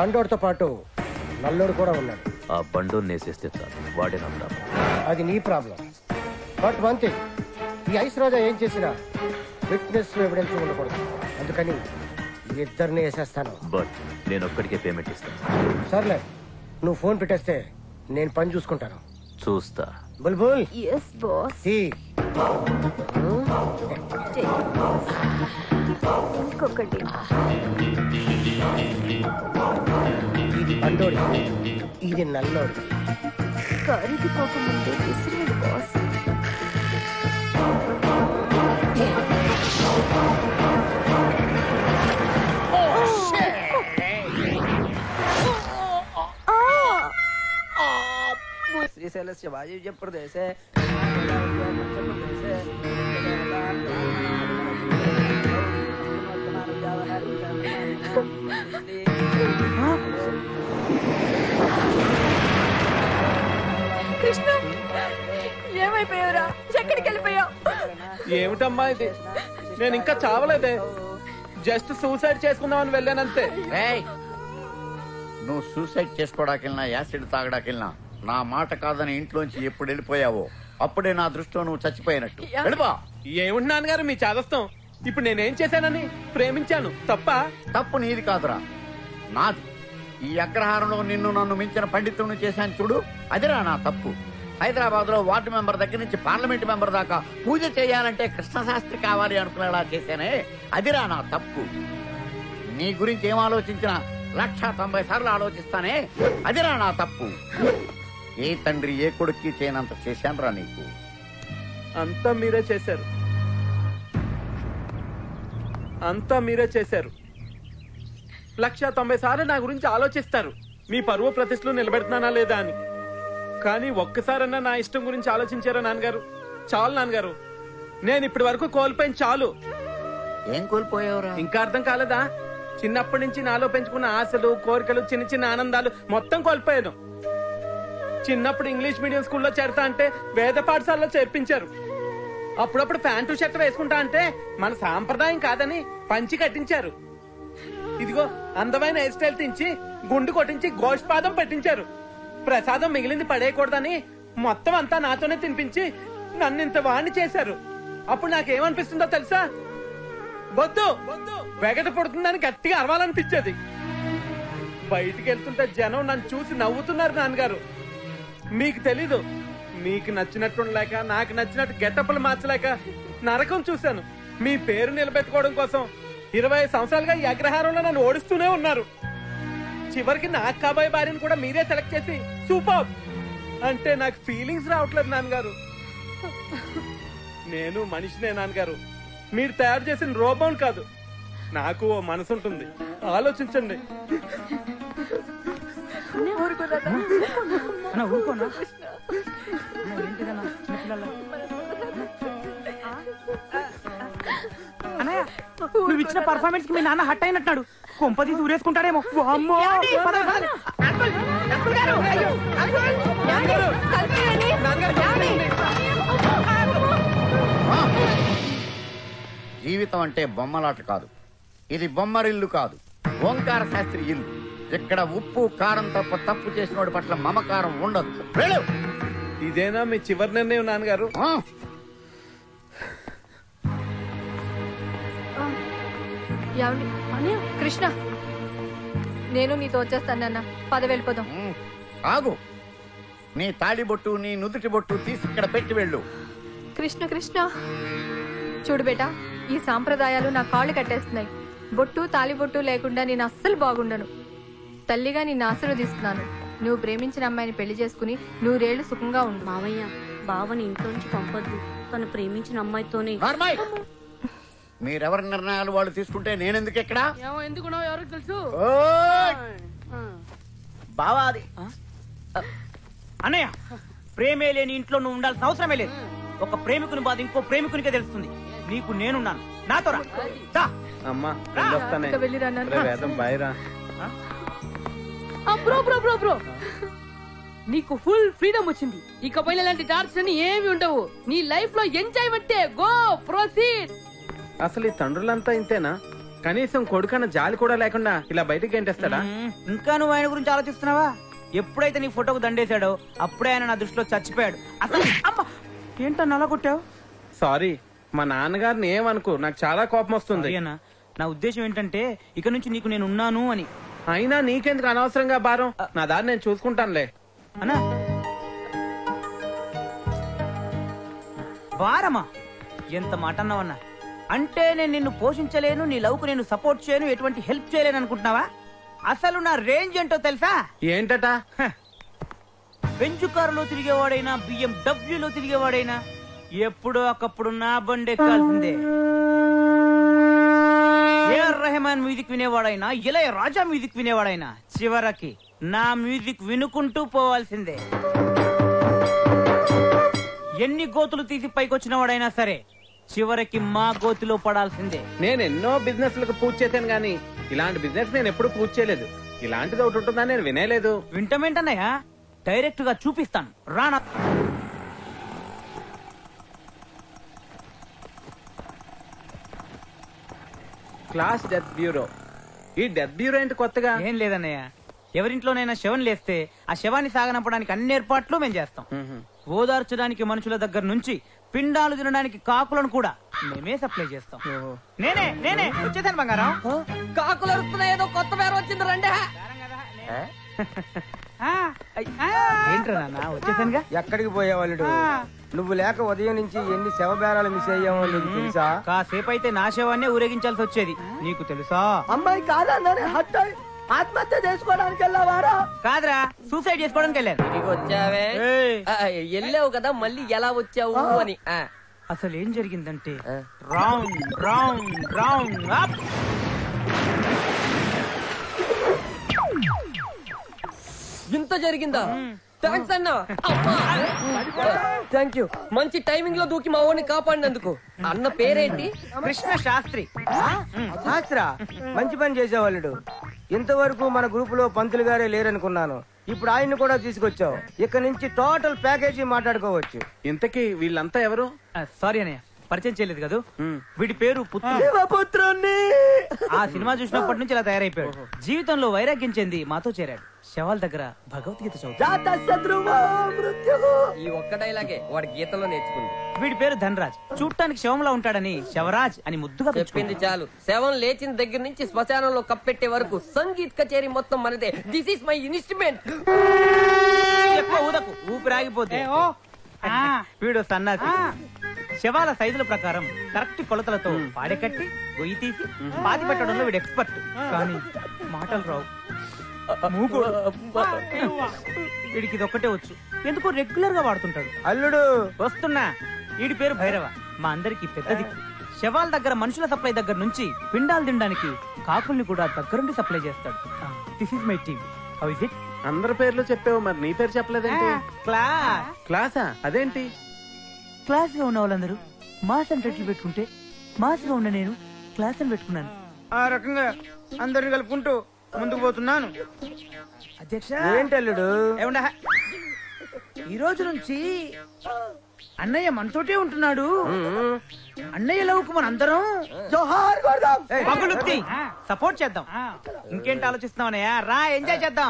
బండోడితో పాటు నల్లోడు కూడా ఉన్నాడు ఆ బండు నేసేస్తే చాలు వాడే నమ్ముతాను అది నీ ప్రాబ్లం బట్ వన్ థింగ్ ఈ ఐస్ రాజా ఏం చేసినా ఫిట్నెస్ ఎవిడెన్స్ ఉండకూడదు అందుకని ఇద్దరిని వేసేస్తాను బట్ నేను ఒక్కడికే పేమెంట్ ఇస్తాను సర్లే నువ్వు ఫోన్ పెట్టేస్తే నేను పని చూసుకుంటాను చూస్తా బుల్బుల్ ఎస్ బాస్ ఈ ఇంకొకటి ఇది బండోడి ఇది నల్లోడి కరిగి పోకముందే విసిరేడు బాస్ శ్రీశైలస్య వాయువ్య ప్రదేశే కృష్ణ ఏమైపోయావురా ఎక్కడికి వెళ్ళిపోయావు ఏమిటమ్మా ఇది నేను ఇంకా చావలేదే జస్ట్ సూసైడ్ చేసుకుందామని వెళ్ళానంతే రేయ్ నువ్వు సూసైడ్ చేసుకోవడాకెళ్ళినా యాసిడ్ తాగడాకెళ్ళినా నా మాట కాదని ఇంట్లోంచి ఎప్పుడు వెళ్ళిపోయావో అప్పుడే నా దృష్టిలో నువ్వు చచ్చిపోయినట్టు వెళ్ళిపో ఏమిటి నాన్నగారు మీ చాదస్తం ఇప్పుడు నేనేం చేశానని ప్రేమించాను తప్ప తప్పు నీది కాదురా నాది ఈ అగ్రహారంలో నిన్ను నన్ను మించిన పండితుడిని చేశాను చూడు అదిరా నా తప్పు హైదరాబాద్ లో వార్డు మెంబర్ దగ్గర నుంచి పార్లమెంట్ మెంబర్ దాకా పూజ చేయాలంటే కృష్ణశాస్త్రి కావాలి అనుకునేలా చేశానే అదిరా నా తప్పు నీ గురించి ఏం ఆలోచించినా లక్ష తొంభై సార్లు ఆలోచిస్తానే అదిరా నా తప్పు ఏ తండ్రి ఏ కొడుక్కి చేయనంత చేశానురా నీకు అంతా మీరే చేశారు అంతా మీరే చేశారు లక్ష తొంభై సార్లు నా గురించి ఆలోచిస్తారు మీ పరువు ప్రతిష్టలు నిలబెడుతున్నానా లేదా అని కానీ ఒక్కసారన్నా నా ఇష్టం గురించి ఆలోచించారా నాన్నగారు చాలు నాన్నగారు నేను ఇప్పటి వరకు కోల్పోయిన చాలు ఏం కోల్పోయావురా ఇంకా అర్థం కాలేదా చిన్నప్పటి నుంచి నాలో పెంచుకున్న ఆశలు కోరికలు చిన్న చిన్న ఆనందాలు మొత్తం కోల్పోయాను చిన్నప్పుడు ఇంగ్లీష్ మీడియం స్కూల్లో చేరతా అంటే వేద పాఠశాలలో చేర్పించారు అప్పుడప్పుడు ప్యాంటు షర్ట్ వేసుకుంటా అంటే మన సాంప్రదాయం కాదని పంచి కట్టించారు ఇదిగో అందమైన హెయిర్ స్టైల్ తెంచి గుండు కొట్టించి గోష్పాదం పెట్టించారు ప్రసాదం మిగిలింది పడేయకూడదని మొత్తం అంతా నాతోనే తినిపించి నన్ను ఇంత వాణ్ణి చేశారు అప్పుడు నాకేమనిపిస్తుందో తెలుసా వద్దు వెగట పడుతుందని గట్టిగా అరవాలనిపించేది బయటికి వెళ్తుంటే జనం నన్ను చూసి నవ్వుతున్నారు నాన్నగారు మీకు తెలీదు మీకు నచ్చినట్టు ఉండలేక నాకు నచ్చినట్టు గెటప్పులు మార్చలేక నరకం చూశాను మీ పేరు నిలబెట్టుకోవడం కోసం ఇరవై సంవత్సరాలుగా ఈ అగ్రహారంలో నన్ను ఓడిస్తూనే ఉన్నారు చివరికి నాకు కాబోయే భార్యను కూడా మీరే సెలెక్ట్ చేసి సూపర్ అంటే నాకు ఫీలింగ్స్ రావట్లేదు నాన్నగారు నేను మనిషినే నాన్నగారు మీరు తయారు చేసిన రోబోన్ కాదు నాకు ఓ మనసు ఉంటుంది ఆలోచించండి అన్న ఊరుకోనా అన్న, ఏంటిదన్నా చిన్నపిల్లల అన్నయ్య నువ్వు ఇచ్చిన పర్ఫార్మెన్స్ కి మీ నాన్న హట్ అయినట్టున్నాడు కొంపది దూరేసుకుంటాడేమో అమ్మో పద, పద. జీవితం అంటే బొమ్మలాట కాదు ఇది బొమ్మరిల్లు కాదు ఓంకార శాస్త్రి ఇల్లు ఇక్కడ ఉప్పు కారం తప్ప తప్పు చేసినోడి పట్ల మమకారం ఉండదు వెళ్ళు ఇదేనా మీ చివరి నిర్ణయం నాన్నగారు ఆ, ఏమండి అన్నయ్య కృష్ణ నేను నీతో వచ్చేస్తానన్న పద వెళ్ళిపోదాం ఉమ్, ఆగు నీ తాళి బొట్టు నీ నుదుటి బొట్టు తీసి ఇక్కడ పెట్టి వెళ్ళు కృష్ణ కృష్ణ చూడు బేటా ఈ సాంప్రదాయాలు నా కాళ్ళు కట్టేస్తున్నాయి బొట్టు తాలిబొట్టు లేకుండా నేను అస్సలు బాగుండను తల్లిగా నిన్ను ఆశీర్వదిస్తున్నాను నువ్వు ప్రేమించిన అమ్మాయిని పెళ్లి చేసుకుని నూరేళ్లు సుఖంగా ఉండు మావయ్య బావని ఇంట్లోంచి పంపొద్దు తను ప్రేమించిన అమ్మాయితోనే నార్మల్ మీరెవరి నిర్ణయాలు వాళ్ళు తీసుకుంటే నేనెందుకు ఇక్కడ ఎందుకున్నావు ఎవరికి తెలుసు ఓయ్! బావా అది అన్నయ్య ప్రేమే లేని ఇంట్లో నువ్వు ఉండాల్సిన అవసరమే లేదు ఒక ప్రేమికుని బాధ ఇంకో ప్రేమికునికే తెలుస్తుంది నీకు నేనున్నాను నాతో రా. దా. అమ్మా వెళ్ళొస్తానే ఇక వెళ్ళిరా నాన్న. రే వేదం బాయ్ రా బ్రో బ్రో బ్రో బ్రో నీకు ఫుల్ ఫ్రీడమ్ వచ్చింది ఇకపై ఇలాంటి టార్చర్ అని ఏమి ఉండవు నీ లైఫ్ లో ఎంజాయ్మెంటే గో ప్రొసీడ్ అసలు ఈ తండ్రులంతా ఇంతేనా కనీసం కొడుకన్న జాలి కూడా లేకుండా ఇలా బయటికి గెంటేస్తాడా మ్మ్. ఇంకా నువ్వు ఆయన గురించి ఆలోచిస్తున్నావా ఎప్పుడైతే నీ ఫోటోకు దండేశాడో అప్పుడే ఆయన నా దృష్టిలో చచ్చిపోయాడు అసలు అమ్మ ఏంటన్నా అలా కొట్టావు సారీ మా నాన్నగారిని ఏమనుకో నాకు చాలా కోపం వస్తుంది అన్న నా ఉద్దేశం ఏంటంటే ఇక నుంచి నీకు నేను ఉన్నాను అని అయినా నీకెందుకు అనవసరంగా భారం నా దారి నేను చూసుకుంటానులే అన్నా వారమా ఎంత మాట అన్నావన్నా అంటే నేను నిన్ను పోషించలేను నీ లవ్కు నేను సపోర్ట్ చేయను ఎటువంటి హెల్ప్ చేయలేను అనుకుంటున్నావా అసలు నా రేంజ్ ఏంటో తెలుసా ఏంటట బెంచు కారులో తిరిగేవాడైనా బియ్యం డబ్ల్యూలో తిరిగేవాడైనా ఎప్పుడో ఒకప్పుడు నా బండి ఎక్కాల్సిందే ఏఆర్ రెహమాన్ మ్యూజిక్ వినేవాడైనా ఇలయ రాజా మ్యూజిక్ వినేవాడైనా చివరికి నా మ్యూజిక్ వినుకుంటూ పోవాల్సిందే ఎన్ని గోతులు తీసి పైకొచ్చిన వాడైనా సరే చివరికి మా గోతిలో పడాల్సిందే నేను ఎన్నో బిజినెస్ లకు పూజ చేశాను గానీ ఇలాంటి బిజినెస్ నేను ఎప్పుడు పూజ చేయలేదు ఇలాంటిది ఒకటి ఉంటుందని నేను వినేలేదు వింటమేంటన్నయ్యా డైరెక్ట్ గా చూపిస్తాను రానా క్లాస్ డెత్ బ్యూరో ఈ డెత్ బ్యూరో ఏంటి కొత్తగా ఏం లేదన్నయ్య ఎవరింట్లోనైనా శవం లేస్తే ఆ శవాన్ని సాగనంపడానికి అన్ని ఏర్పాట్లు మేము చేస్తాం మ్మ్. ఓదార్చడానికి మనుషుల దగ్గర నుంచి పిండాలు తినడానికి కాకులను కూడా మేమే సప్లై చేస్తాం నేనే నేనే వచ్చేసాను బంగారం కాకులు అరుస్తున్నాయి ఏదో కొత్త పేరు వచ్చింది రండి ఏంట్రా నాన్న వచ్చేసానుగా ఎక్కడికి పోయేవాళ్ళుడు నువ్వు లేక ఉదయం నుంచి ఎన్ని శవ బేరాలు మిస్ అయ్యామో నీకు తెలుసా కాసేపు అయితే నా శవాన్నే ఊరేగించాల్సి వచ్చేది నీకు తెలుసా అమ్మాయి కాదన్నానే హట్ అయి ఆత్మహత్య చేసుకోవడానికి వెళ్ళావారా కాదురా సూసైడ్ చేసుకోవడానికి వెళ్ళాను తిరిగి వచ్చావే ఏయ్, ఆ, వెళ్ళావు కదా మళ్ళీ ఎలా వచ్చావు అని ఆ. అసలు ఏం జరిగిందంటే రౌండ్ రౌండ్ రౌండ్ అప్ ఇంత జరిగిందా థ్యాంక్స్ అన్న థ్యాంక్ యూ మంచి టైమింగ్ లో దూకి మా వాడిని కాపాడినందుకు అన్న పేరేంటి కృష్ణ శాస్త్రి శాస్త్ర మంచి పని చేసేవాళ్ళుడు ఇంతవరకు మన గ్రూప్ లో పంతులు గారే లేరనుకున్నాను ఇప్పుడు ఆయన్ని కూడా తీసుకొచ్చావు ఇక్కడ నుంచి టోటల్ ప్యాకేజీ మాట్లాడుకోవచ్చు ఇంతకీ వీళ్ళంతా ఎవరు సారీ అన్నయ్య పరిచయం చేయలేదు కదా మ్మ్. వీడి పేరు పుత్రుడు ఆ సినిమా చూసినప్పటి నుంచి ఇలా తయారైపోయాడు జీవితంలో వైరాగ్యం చెంది మాతో చేరాడు శవాల దగ్గర భగవద్గీత చదువు ఈ ఒక్క డైలాగే వాడి గీతలో నేర్చుకుంది వీడి పేరు ధనరాజ్ చూడటానికి శవంలా ఉంటాడని శవరాజ్ అని ముద్దుగా చెప్పింది పిలుచుకుంటాం. చాలు శవం లేచిన దగ్గర నుంచి శ్మశానంలో కప్పెట్టే వరకు సంగీత్ కచేరీ మొత్తం మనదే దిస్ ఇస్ మై ఇన్స్ట్రుమెంట్ ఎక్కువ ఊదకు ఊపిరి ఆగిపోతే వీడు సన్నాసి శవాల సైజుల ప్రకారం కరెక్ట్ కొలతలతో పాడే కట్టి గొయ్యి తీసి పాతి పెట్టడంలో వీడు ఎక్స్పర్ట్ కానీ మాటలు రావు మూగోడు. వీడికి ఇది ఒక్కటే వచ్చు ఎందుకో రెగ్యులర్ గా వాడుతుంటాడు అల్లుడు వస్తున్నా వీడి పేరు భైరవ మా అందరికి పెద్ద దిక్కు శవాల దగ్గర మనుషుల సప్లై దగ్గర నుంచి పిండాలు తినడానికి కాకుల్ని కూడా దగ్గరుండి సప్లై చేస్తాడు this is my team how is it అందరి పేర్లు చెప్పావు మరి నీ పేరు చెప్పలేదేంటి క్లాస్ క్లాసా అదేంటి క్లాస్ గా ఉన్న వాళ్ళందరూ మాస్ అని టైటిల్ పెట్టుకుంటే మాస్ గా ఉన్న నేను క్లాస్ అని పెట్టుకున్నాను ఆ రకంగా అందరిని కలుపుకుంటూ ముందుకు పోతున్నాను అధ్యక్ష ఏంటి అల్లుడు ఏమండా ఈ రోజు నుంచి అన్నయ్య మనతోటే ఉంటున్నాడు అన్నయ్య లవ్కు మనందరం జోహార్ కొడదాం పగులుద్ది సపోర్ట్ చేద్దాం ఇంకేంటి ఆలోచిస్తున్నావు అన్నయ్య రా ఎంజాయ్ చేద్దాం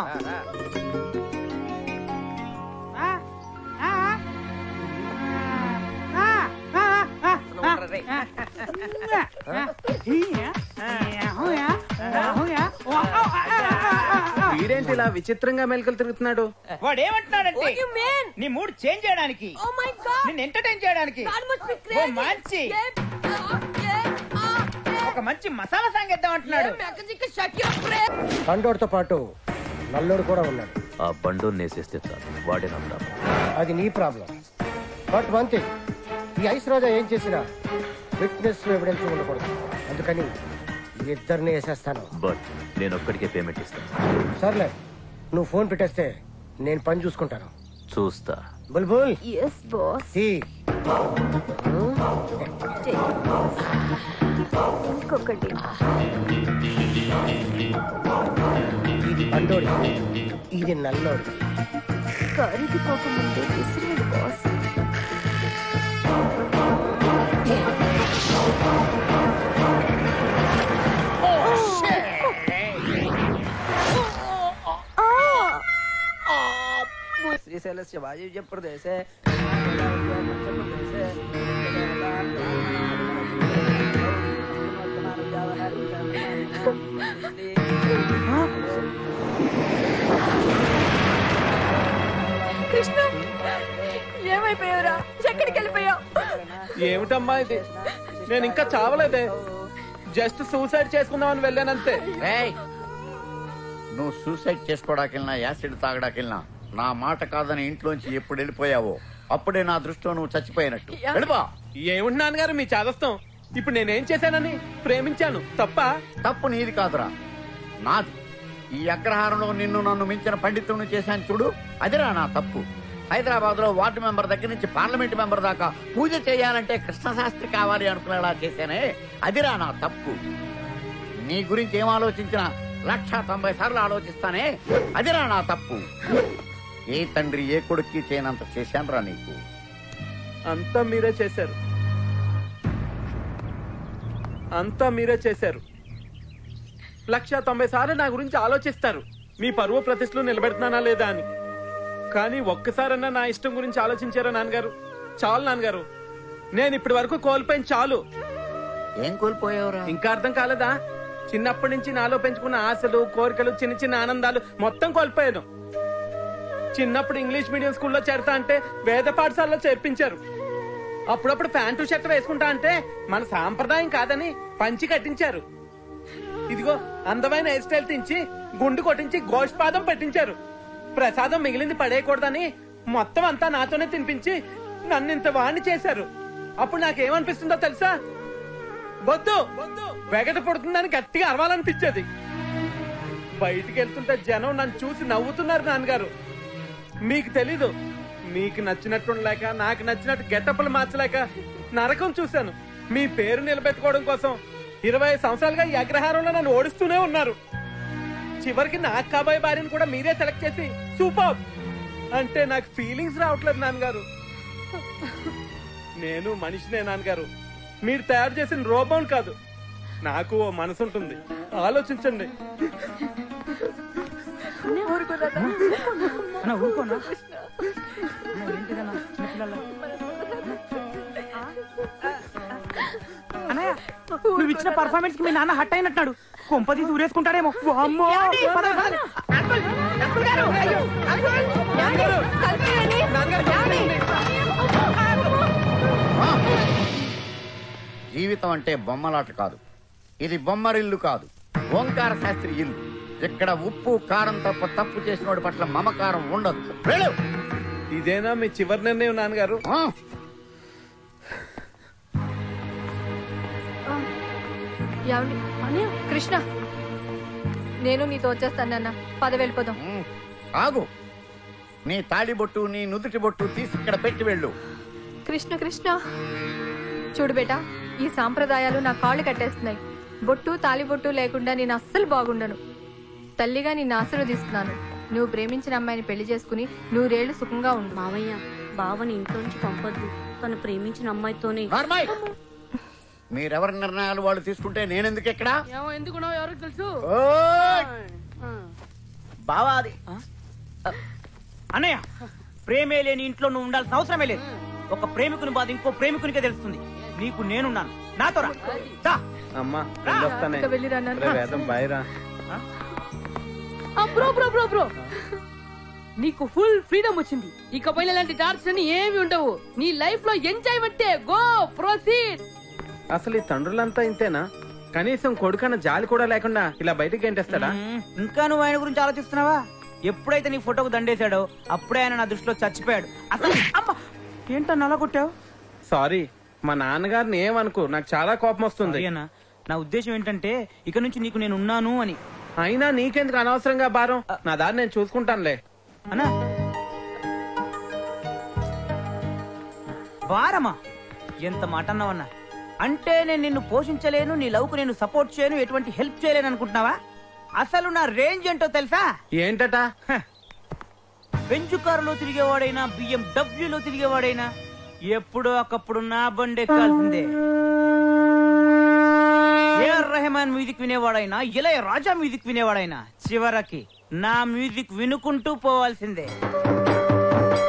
వీడేంటి ఇలా విచిత్రంగా మెలకలు తిరుగుతున్నాడు వాడు ఏమంటున్నాడంటే నీ మూడ్ చేంజ్ చేయడానికి నిన్ను ఎంటర్టైన్ చేయడానికి ఓ మంచి ఒక మంచి మసాలా సాంగ్ ఇద్దాం అంటున్నాడు పండోడితో పాటు నల్లోడు కూడా ఉన్నాడు ఆ బండోని నేసేస్తే చాలు వాడే నమ్ముతాను అది నీ ప్రాబ్లం బట్ వన్ థింగ్ ఈ ఐస్ రోజా ఏం చేసినా ఫిట్నెస్ ఎవిడెన్స్ ఉండకూడదు అందుకని ఇద్దరిని వేసేస్తాను బట్ నేను ఒక్కడికే పేమెంట్ ఇస్తాను సర్లే నువ్వు ఫోన్ పెట్టేస్తే నేను పని చూసుకుంటాను చూస్తా బుల్బుల్ ఎస్ బాస్ ఈ ఇంకొకటి ఇది బండోడి ఇది నల్లోడి కరిగిపోకముందే విసిరేడు బాస్ శ్రీశైలస్య వాయువ్య ప్రదేశే కృష్ణ ఏమైపోయావురా ఎక్కడికి వెళ్ళిపోయావు ఏమిటమ్మా ఇది నేను ఇంకా చావలేదే జస్ట్ సూసైడ్ చేసుకుందామని వెళ్ళానంతే రేయ్ నువ్వు సూసైడ్ చేసుకోవడాకెళ్ళినా యాసిడ్ తాగడాకెళ్ళినా నా మాట కాదని ఇంట్లోంచి ఎప్పుడు వెళ్ళిపోయావో అప్పుడే నా దృష్టిలో నువ్వు చచ్చిపోయినట్టు వెళ్ళిపో ఏమిటి నాన్నగారు మీ చాదస్తం ఇప్పుడు నేనేం చేశానని ప్రేమించాను తప్ప తప్పు నీది కాదురా నాది ఈ అగ్రహారంలో నిన్ను నన్ను మించిన పండితుడిని చేశాను చూడు అదిరా నా తప్పు హైదరాబాద్ లో వార్డు మెంబర్ దగ్గర నుంచి పార్లమెంట్ మెంబర్ దాకా పూజ చేయాలంటే కృష్ణశాస్త్రి కావాలి అనుకునేలా చేశానే అదిరా నా తప్పు నీ గురించి ఏం ఆలోచించినా లక్ష తొంభై సార్లు ఆలోచిస్తానే అదిరా నా తప్పు ఏ తండ్రి ఏ కొడుక్కి చేయనంత చేశానురా నీకు అంతా మీరే చేశారు అంతా మీరే చేశారు లక్ష తొంభై సార్లు నా గురించి ఆలోచిస్తారు మీ పరువు ప్రతిష్టలు నిలబెడుతున్నానా లేదా అని కానీ ఒక్కసారన్నా నా ఇష్టం గురించి ఆలోచించారా నాన్నగారు చాలు నాన్నగారు నేను ఇప్పటి వరకు కోల్పోయిన చాలు ఏం కోల్పోయావురా ఇంకా అర్థం కాలేదా చిన్నప్పటి నుంచి నాలో పెంచుకున్న ఆశలు కోరికలు చిన్న చిన్న ఆనందాలు మొత్తం కోల్పోయాను చిన్నప్పుడు ఇంగ్లీష్ మీడియం స్కూల్లో చేరతా అంటే వేద పాఠశాలలో చేర్పించారు అప్పుడప్పుడు ప్యాంటు షర్ట్ వేసుకుంటా అంటే మన సాంప్రదాయం కాదని పంచి కట్టించారు ఇదిగో అందమైన హెయిర్ స్టైల్ తెంచి గుండు కొట్టించి గోష్పాదం పెట్టించారు ప్రసాదం మిగిలింది పడేయకూడదని మొత్తం అంతా నాతోనే తినిపించి నన్ను ఇంత వాణ్ణి చేశారు అప్పుడు నాకేమనిపిస్తుందో తెలుసా వద్దు వెగట పడుతుందని గట్టిగా అరవాలనిపించేది బయటికి వెళ్తుంటే జనం నన్ను చూసి నవ్వుతున్నారు నాన్నగారు మీకు తెలీదు మీకు నచ్చినట్టు ఉండలేక నాకు నచ్చినట్టు గెటప్పులు మార్చలేక నరకం చూశాను మీ పేరు నిలబెట్టుకోవడం కోసం ఇరవై సంవత్సరాలుగా ఈ అగ్రహారంలో నన్ను ఓడిస్తూనే ఉన్నారు చివరికి నాకు కాబోయే భార్యను కూడా మీరే సెలెక్ట్ చేసి సూపర్ అంటే నాకు ఫీలింగ్స్ రావట్లేదు నాన్నగారు నేను మనిషినే నాన్నగారు మీరు తయారు చేసిన రోబోన్ కాదు నాకు ఓ మనసు ఉంటుంది ఆలోచించండి అన్న ఊరుకోనా అన్న, ఏంటిదన్నా? చిన్నపిల్లల. అన్నయ్య నువ్వు ఇచ్చిన పర్ఫార్మెన్స్ కి మీ నాన్న హట్ అయినట్టున్నాడు కొంపది దూరేసుకుంటాడేమో అమ్మో పద, పద. జీవితం అంటే బొమ్మలాట కాదు ఇది బొమ్మరిల్లు కాదు ఓంకార శాస్త్రి ఇల్లు ఇక్కడ ఉప్పు కారం తప్ప తప్పు చేసినోడి పట్ల మమకారం ఉండదు వెళ్ళు ఇదేనా మీ చివరి నిర్ణయం నాన్నగారు ఆ, ఏమండి కృష్ణ నేను నీతో వచ్చేస్తానన్న పద వెళ్ళిపోదాం ఉమ్, ఆగు నీ తాళి బొట్టు నీ నుదుటి బొట్టు తీసి ఇక్కడ పెట్టి వెళ్ళు కృష్ణ కృష్ణ చూడు బేటా ఈ సాంప్రదాయాలు నా కాళ్ళు కట్టేస్తున్నాయి బొట్టు తాలిబొట్టు లేకుండా నేను అస్సలు బాగుండను తల్లిగా నిన్ను ఆశీర్వదిస్తున్నాను నువ్వు ప్రేమించిన అమ్మాయిని పెళ్లి చేసుకుని నూరేళ్లు సుఖంగా ఉండు మావయ్య బావని ఇంట్లోంచి పంపొద్దు తను ప్రేమించిన అమ్మాయితోనే నార్మల్ మీరెవరి నిర్ణయాలు వాళ్ళు తీసుకుంటే నేనెందుకు ఇక్కడ ఏమో ఎందుకున్నావు ఎవరికి తెలుసు ఓయ్! బావా అది అన్నయ్య ప్రేమే లేని ఇంట్లో నువ్వు ఉండాల్సిన అవసరమే లేదు ఒక ప్రేమికుని బాధ ఇంకో ప్రేమికునికే తెలుస్తుంది నీకు నేనున్నాను నాతో రా దా. అమ్మా వెళ్ళొస్తానే ఇక వెళ్ళిరా నాన్న. రే వేదం బాయ్రా ఆ, బ్రో బ్రో బ్రో బ్రో నీకు ఫుల్ ఫ్రీడమ్ వచ్చింది ఇకపై ఇలాంటి టార్చర్ అని ఏమి ఉండవు నీ లైఫ్ లో ఎంజాయ్మెంట్ గో ప్రొసీడ్ అసలు ఈ తండ్రులంతా ఇంతేనా కనీసం కొడుకన్న జాలి కూడా లేకుండా ఇలా బయటికి గెంటేస్తాడా మ్మ్. ఇంకా నువ్వు ఆయన గురించి ఆలోచిస్తున్నావా ఎప్పుడైతే నీ ఫోటోకు దండేశాడో అప్పుడే ఆయన నా దృష్టిలో చచ్చిపోయాడు అసలు అమ్మ ఏంటన్నా అలా కొట్టావు సారీ మా నాన్నగారిని ఏమనుకో నాకు చాలా కోపం వస్తుంది అన్న నా ఉద్దేశం ఏంటంటే ఇక నుంచి నీకు నేను ఉన్నాను అని అయినా నీకెందుకు అనవసరంగా భారం నా దారి నేను చూసుకుంటానులే అన్నా వారమా ఎంత మాట అన్నావన్నా అంటే నేను నిన్ను పోషించలేను నీ లవ్కు నేను సపోర్ట్ చేయను ఎటువంటి హెల్ప్ చేయలేను అనుకుంటున్నావా అసలు నా రేంజ్ ఏంటో తెలుసా ఏంటట బెంచు కారులో తిరిగేవాడైనా బియ్యం డబ్ల్యూలో తిరిగేవాడైనా ఎప్పుడో ఒకప్పుడు నా బండి ఎక్కాల్సిందే ఏఆర్ రెహమాన్ మ్యూజిక్ వినేవాడైనా ఇలయ రాజా మ్యూజిక్ వినేవాడైనా చివరికి నా మ్యూజిక్ వినుకుంటూ పోవాల్సిందే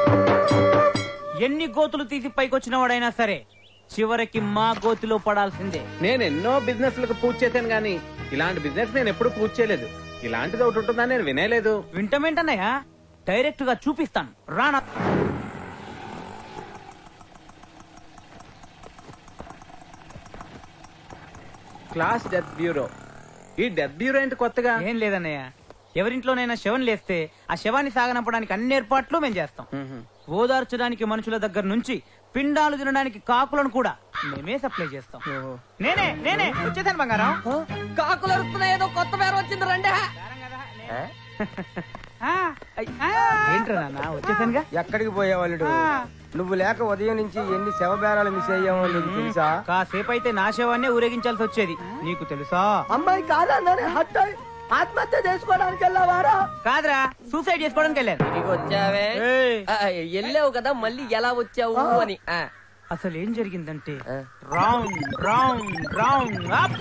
ఎన్ని గోతులు తీసి పైకొచ్చిన వాడైనా సరే చివరికి మా గోతిలో పడాల్సిందే నేను ఎన్నో బిజినెస్ లకు పూజ చేశాను గానీ ఇలాంటి బిజినెస్ నేను ఎప్పుడు పూజ చేయలేదు ఇలాంటిది ఒకటి ఉంటుందని నేను వినేలేదు వింటమేంటన్నయ్య డైరెక్ట్ గా చూపిస్తాను రానా క్లాస్ డెత్ బ్యూరో ఈ డెత్ బ్యూరో ఏంటి కొత్తగా ఏం లేదన్నయ్య ఎవరింట్లోనైనా శవం లేస్తే ఆ శవాన్ని సాగనంపడానికి అన్ని ఏర్పాట్లు మేము చేస్తాం ఓదార్చడానికి మనుషుల దగ్గర నుంచి పిండాలు తినడానికి కాకులను కూడా మేమే సప్లై చేస్తాం నేనే నేనే వచ్చేసాను బంగారం కాకులు అరుస్తున్నాయి ఏదో కొత్త పేరు వచ్చింది రండి ఏంట్రా నాన్న వచ్చేసానుగా ఎక్కడికి పోయేవాళ్ళుడు నువ్వు లేక ఉదయం నుంచి ఎన్ని శవ బేరాలు మిస్ అయ్యామో నీకు తెలుసా కాసేపు అయితే నా శవాన్నే ఊరేగించాల్సి వచ్చేది నీకు తెలుసా అమ్మాయి కాదన్నానే హట్ అయి ఆత్మహత్య చేసుకోవడానికి వెళ్ళావారా కాదురా సూసైడ్ చేసుకోవడానికి వెళ్ళాను తిరిగి వచ్చావే ఏయ్. ఆ, వెళ్ళావు కదా మళ్ళీ ఎలా వచ్చావు అని ఆ. అసలు ఏం జరిగిందంటే రౌండ్ రౌండ్ రౌండ్ అప్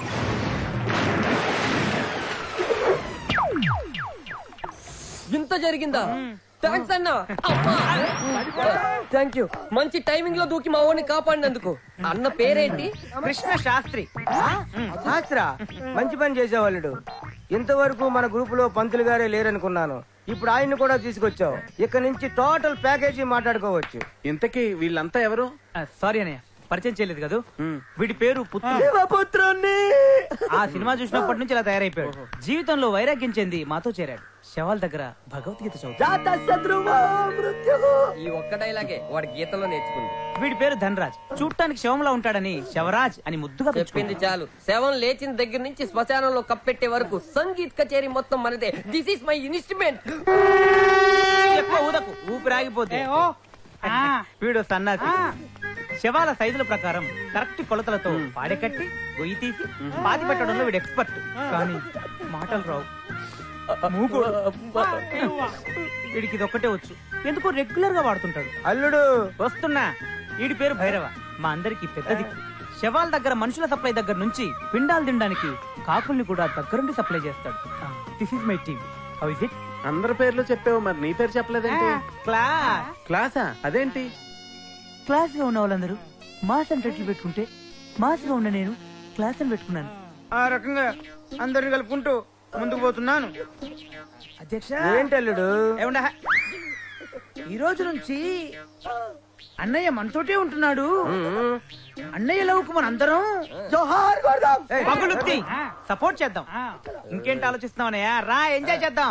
ఇంత జరిగిందా థ్యాంక్స్ అన్న థ్యాంక్ యూ మంచి టైమింగ్ లో దూకి మా వాడిని కాపాడినందుకు అన్న పేరేంటి కృష్ణ శాస్త్రి శాస్త్ర మంచి పని చేసేవాళ్ళుడు ఇంతవరకు మన గ్రూప్ లో పంతులు గారే లేరనుకున్నాను ఇప్పుడు ఆయన్ని కూడా తీసుకొచ్చావు ఇక్కడ నుంచి టోటల్ ప్యాకేజీ మాట్లాడుకోవచ్చు ఇంతకీ వీళ్ళంతా ఎవరు సారీ అన్నయ్య పరిచయం చేయలేదు కదా మ్. వీడి పేరు పుత్రుడు ఆ సినిమా చూసినప్పటి నుంచి ఇలా తయారైపోయాడు జీవితంలో వైరాగ్యం చెంది మాతో చేరాడు శవాల దగ్గర భగవద్గీత చదువు ఈ ఒక్క డైలాగే వాడి గీతలో నేర్చుకుంది వీడి పేరు ధనరాజ్ చూడటానికి శవంలా ఉంటాడని శవరాజ్ అని ముద్దుగా చెప్పింది పిలుచుకుంటాం. చాలు శవం లేచిన దగ్గర నుంచి శ్మశానంలో కప్పెట్టే వరకు సంగీత్ కచేరీ మొత్తం మనదే దిస్ ఇస్ మై ఇన్స్ట్రుమెంట్ ఎక్కువ ఊదకు ఊపిరి ఆగిపోతే వీడు సన్నాసి శవాల సైజుల ప్రకారం కరెక్ట్ కొలతలతో పాడే కట్టి గొయ్యి తీసి పాతి పెట్టడంలో వీడు ఎక్స్పర్ట్ కానీ మాటలు రావు మూగోడు. వీడికి ఇది ఒక్కటే వచ్చు ఎందుకో రెగ్యులర్ గా వాడుతుంటాడు అల్లుడు వస్తున్నా వీడి పేరు భైరవ మా అందరికి పెద్ద దిక్కు శవాల దగ్గర మనుషుల సప్లై దగ్గర నుంచి పిండాలు తినడానికి కాకుల్ని కూడా దగ్గరుండి సప్లై చేస్తాడు this is my team how is it అందరి పేర్లు చెప్పావు మరి నీ పేరు చెప్పలేదేంటి క్లాస్ క్లాసా అదేంటి క్లాస్ గా ఉన్న వాళ్ళందరూ మాస్ అని టైటిల్ పెట్టుకుంటే మాస్ గా ఉన్న నేను క్లాస్ అని పెట్టుకున్నాను ఆ రకంగా అందరిని కలుపుకుంటూ ముందుకు పోతున్నాను అధ్యక్ష ఏంటి అల్లుడు ఏమండా ఈ రోజు నుంచి అన్నయ్య మనతోటే ఉంటున్నాడు అన్నయ్య లవ్కు మనందరం పగులుద్ది సపోర్ట్ చేద్దాం ఇంకేంటి ఆలోచిస్తున్నావు అన్నయ్య రా ఎంజాయ్ చేద్దాం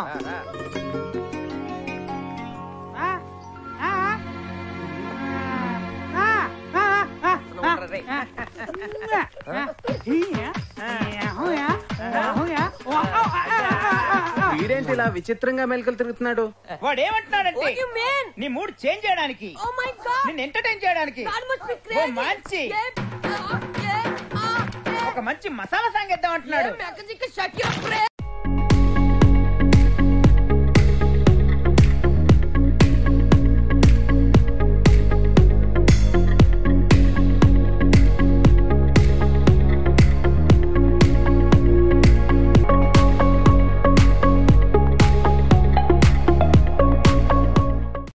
వీడేంటి ఇలా విచిత్రంగా మెలకలు తిరుగుతున్నాడు వాడు ఏమంటున్నాడంటే నీ మూడ్ చేంజ్ చేయడానికి నిన్ను ఎంటర్టైన్ చేయడానికి ఓ మంచి ఒక మంచి మసాలా సాంగ్ ఇద్దాం అంటున్నాడు